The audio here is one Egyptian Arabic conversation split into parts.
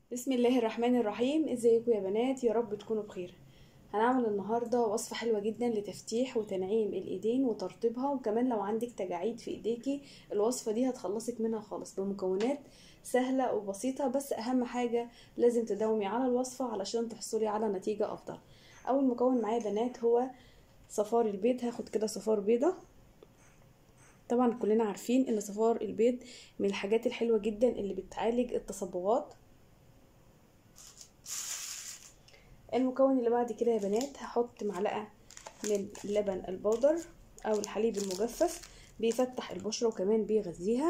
بسم الله الرحمن الرحيم ازيكم يا بنات يا رب تكونوا بخير هنعمل النهارده وصفه حلوه جدا لتفتيح وتنعيم الايدين وترطيبها وكمان لو عندك تجاعيد في ايديكي الوصفه دي هتخلصك منها خالص بمكونات سهله وبسيطه بس اهم حاجه لازم تداومي على الوصفه علشان تحصلي على نتيجه افضل اول مكون معايا بنات هو صفار البيض هاخد كده صفار بيضه طبعا كلنا عارفين ان صفار البيض من الحاجات الحلوه جدا اللي بتعالج التصبغات المكون اللي بعد كده يا بنات هحط معلقه من اللبن البودر او الحليب المجفف بيفتح البشره وكمان بيغذيها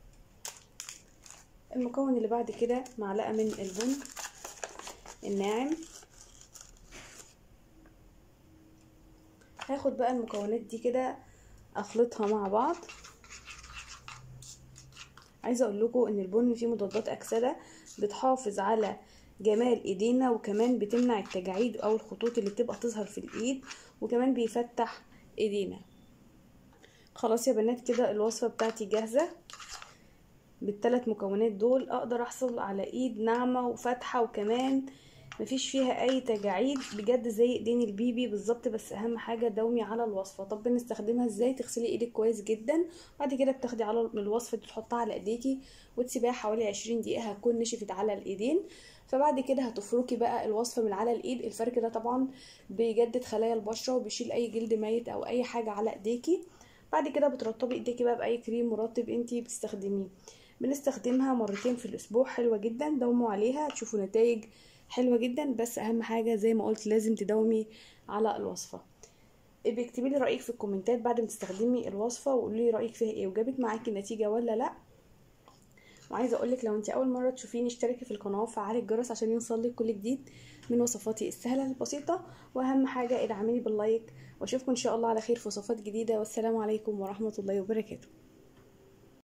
المكون اللي بعد كده معلقه من البن الناعم هاخد بقى المكونات دي كده اخلطها مع بعض عايزه اقول لكم ان البن فيه مضادات اكسده بتحافظ على جمال ايدينا وكمان بتمنع التجاعيد او الخطوط اللي بتبقى تظهر في الايد وكمان بيفتح ايدينا خلاص يا بنات كده الوصفه بتاعتي جاهزه بالثلاث مكونات دول اقدر احصل على ايد ناعمه وفاتحه وكمان مفيش فيها اي تجاعيد بجد زي ايدين البيبي بالظبط بس اهم حاجه دومي على الوصفه طب بنستخدمها ازاي تغسلي ايدك كويس جدا بعد كده بتاخدي على الوصفه دي تحطها على ايديكي وتسيبيها حوالي عشرين دقيقه هتكون نشفت على الايدين فبعد كده هتفركي بقى الوصفه من على الايد الفرك ده طبعا بيجدد خلايا البشره وبيشيل اي جلد ميت او اي حاجه على ايديكي بعد كده بترطبي ايديكي بقى باي كريم مرطب انتي بتستخدميه بنستخدمها مرتين في الاسبوع حلوه جدا داوموا عليها تشوفوا نتائج حلوه جدا بس اهم حاجه زي ما قلت لازم تداومي على الوصفه بيكتبي لي رايك في الكومنتات بعد ما تستخدمي الوصفه وقولي لي رايك فيها ايه وجابت معاكي النتيجه ولا لا وعايزه اقول لك لو انت اول مره تشوفيني اشتركي في القناه وفعلي الجرس عشان يوصلك كل جديد من وصفاتي السهله البسيطه واهم حاجه ادعميني باللايك واشوفكم ان شاء الله على خير في وصفات جديده والسلام عليكم ورحمه الله وبركاته